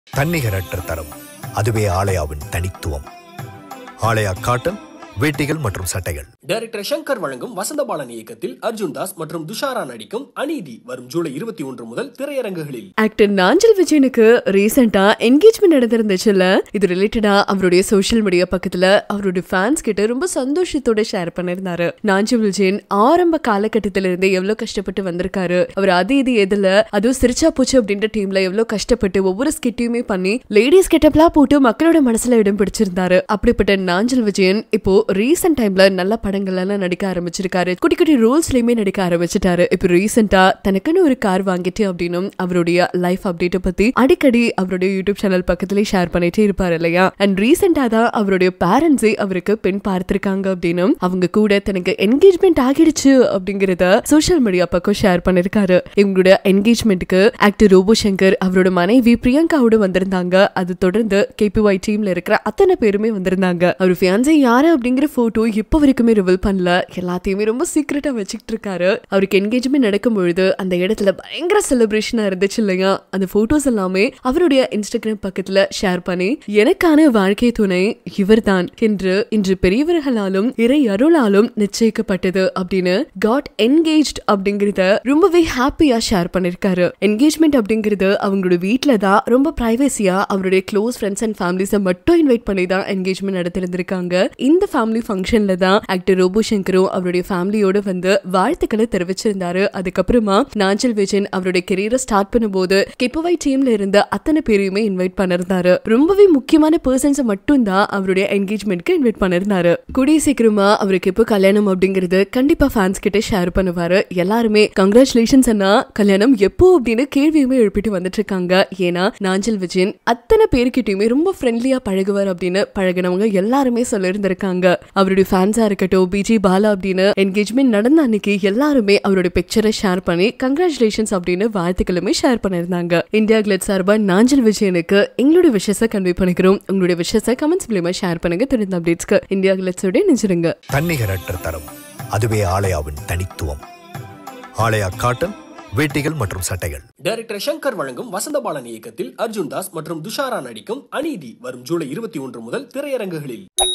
தன்னிகரற்ற தரம் அதுவே ஆலயாவின் தனித்துவம் ஆலயா காட்டன் வேட்டிகள் மற்றும் சட்டைகள் டைரக்டர் சங்கர் வழங்கும் வசந்தபாலன் இயக்கத்தில் அர்ஜுன் தாஸ் மற்றும் துஷாரா நடிக்கும் அநீதி வரும் ஜூலை இருபத்தி ஒன்று முதல் திரையரங்குகளில் ஆக்டர் நாஞ்சல் விஜயனுக்கு ரீசெண்டா என்கேஜ்மெண்ட் நடந்திருந்துச்சுல்ல இது ரிலேட்டடா அவருடைய சோஷியல் மீடியா பக்கத்துல அவருடைய ஃபேன்ஸ் கிட்ட ரொம்ப சந்தோஷத்தோட ஷேர் பண்ணிருந்தாரு நாஞ்சல் விஜயன் ஆரம்ப காலகட்டத்தில இருந்து எவ்வளவு கஷ்டப்பட்டு வந்திருக்காரு அவர் அது இது எதுல அதுவும் சிரிச்சா பூச்சி அப்படின்ற டீம்ல எவ்வளவு கஷ்டப்பட்டு ஒவ்வொரு ஸ்கிட்டையுமே பண்ணி லேடிஸ் கெட்டப்லாம் போட்டு மக்களோட மனசுல இடம் பிடிச்சிருந்தாரு அப்படிப்பட்ட நாஞ்சல் விஜயன் இப்போ ரீசெண்ட் டைம்ல நல்ல படங்கள் எல்லாம் நடிக்க ஆரம்பிச்சிருக்காரு குட்டி குட்டி ரோல்ஸ்லயுமே நடிக்க ஆரம்பிச்சிட்டாரு இப்போ ரீசெண்டா தனக்குன்னு ஒரு கார் வாங்கிட்டு அப்படின்னும் அவருடைய லைஃப் அப்டேட்டை பத்தி அடிக்கடி அவருடைய யூடியூப் சேனல் பக்கத்துலயே ஷேர் பண்ணிட்டே இருப்பாரு இல்லையா அண்ட் ரீசெண்டா தான் அவருடைய பேரண்ட்ஸே அவருக்கு பெண் பார்த்திருக்காங்க அப்படின்னும் அவங்க கூட தனக்கு என்கேஜ்மெண்ட் ஆகிடுச்சு அப்படிங்கறத சோஷியல் மீடியா பக்கம் ஷேர் பண்ணிருக்காரு இவங்களோட என்கேஜ்மெண்ட்டுக்கு ஆக்டர் ரோபோ சங்கர் அவரோட மனைவி பிரியங்காவோட வந்திருந்தாங்க அது தொடர்ந்து கேபிஒய் டீம்ல இருக்கிற அத்தனை பேருமே வந்திருந்தாங்க அவர் ஃபியான்சே யாரு அப்படிங்கிற போட்டோ இப்போ வரைக்குமே ரிவீல் பண்ணல எல்லாத்தையுமே ரொம்ப சீக்கிரட்டா வச்சுக்கிட்டு இருக்காரு அவருக்கு என்கேஜ்மெண்ட் நடக்கும் பொழுது அந்த இடத்துல பயங்கர செலிப்ரேஷனா இருந்துச்சு இல்லையா அந்த போட்டோஸ் எல்லாமே அவருடைய இன்ஸ்டாகிராம் பக்கத்துல ஷேர் பண்ணி எனக்கான வாழ்க்கை துணை இவர்தான் என்று இன்று பெரியவர்களாலும் இறை அருளாலும் நிச்சயிக்கப்பட்டது அப்படின்னு காட் என்கேஜ்ட் அப்படிங்கறத ரொம்பவே ஹாப்பியா ஷேர் பண்ணிருக்காரு என்கேஜ்மெண்ட் அப்படிங்கிறது அவங்களோட வீட்ல தான் ரொம்ப பிரைவசியா அவருடைய க்ளோஸ் ஃப்ரெண்ட்ஸ் அண்ட் ஃபேமிலிஸை மட்டும் இன்வைட் பண்ணி தான் என்கேஜ்மெண்ட் நடத்திருந்திருக்காங்க இந்த ஃபேமிலி ஃபங்க்ஷன்ல தான் ஆக்டர் ரோபோ சங்கரும் அவருடைய ஃபேமிலியோட வந்து வாழ்த்துக்களை தெரிவிச்சிருந்தாரு அதுக்கப்புறமா நாஞ்சல் விஜயன் அவருடைய கெரியரை ஸ்டார்ட் பண்ணும்போது கெப்பவை டீம்ல இருந்த அத்தனை பேரையுமே இன்வைட் பண்ணிருந்தாரு ரொம்பவே முக்கியமான பர்சன்ஸை மட்டும் தான் அவருடைய என்கேஜ்மெண்ட்க்கு இன்வைட் பண்ணிருந்தாரு கூடிய சீக்கிரமா அவருக்கு எப்போ கல்யாணம் அப்படிங்கிறது கண்டிப்பா ஃபேன்ஸ் கிட்ட ஷேர் பண்ணுவாரு எல்லாருமே கங்க்ராச்சுலேஷன்ஸ் அண்ணா கல்யாணம் எப்போ அப்படின்னு கேள்வியுமே எழுப்பிட்டு வந்துட்டு இருக்காங்க ஏன்னா நாஞ்சல் விஜயன் அத்தனை பேருக்கிட்டயுமே ரொம்ப ஃப்ரெண்ட்லியா பழகுவார் அப்படின்னு பழகினவங்க எல்லாருமே சொல்லியிருந்திருக்காங்க அவருடைய ஃபேன்ஸா இருக்கட்டும் பிஜி பாலா அப்படின்னு என்கேஜ்மெண்ட் நடந்த அன்னைக்கு எல்லாருமே அவருடைய பிக்சரை ஷேர் பண்ணி கங்க்ராச்சுலேஷன்ஸ் அப்படின்னு வாழ்த்துக்களுமே ஷேர் பண்ணிருந்தாங்க இந்தியா கிளட் சார்பா நாஞ்சல் விஜயனுக்கு எங்களுடைய விஷயத்தை கன்வே பண்ணிக்கிறோம் உங்களுடைய விஷயத்தை கமெண்ட்ஸ் மூலியமா ஷேர் பண்ணுங்க தெரிந்த அப்டேட்ஸ்க்கு இந்தியா கிளட்ஸோட நினைச்சிருங்க தன்னிகரற்ற தரம் அதுவே ஆலயாவின் தனித்துவம் ஆலயா காட்டன் வேட்டிகள் மற்றும் சட்டைகள் டைரக்டர் சங்கர் வழங்கும் வசந்தபாலன் இயக்கத்தில் அர்ஜுன் தாஸ் மற்றும் துஷாரா நடிக்கும் அநீதி வரும் ஜூலை இருபத்தி ஒன்று முதல் திரையரங்குகளில்